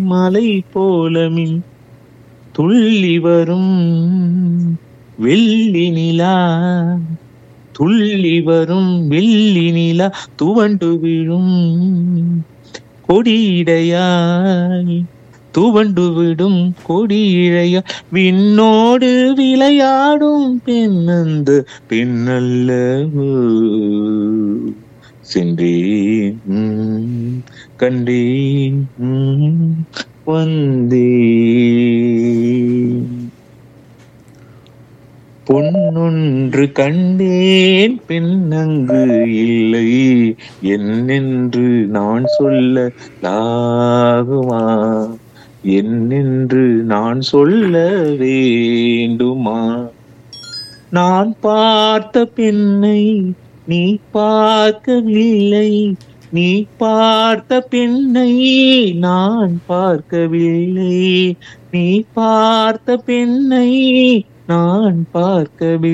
மலை போல மின் துள்ளி வரும் வெள்ளி நிலா துள்ளி வரும் வெள்ளி நிலா துவண்டு விழும் கொடியிடையாய் துவண்டு விடும் கொடியிழையா விண்ணோடு விளையாடும் பெண்ணந்த பெண்ணல்லவோ சென்றேன் உம், கண்டேன் உம், வந்தேன் பொன்னொன்று கண்டேன் பெண்ணங்கு இல்லை என்னென்று நான் சொல்ல லாகுமா என்னென்று நான் சொல்ல வேண்டுமா நான் பார்த்த பெண்ணை நீ பார்க்கவில்லை நீ பார்த்த பெண்ணை நான் பார்க்கவில்லை நீ பார்த்த பெண்ணை நான் பார்க்கவில்லை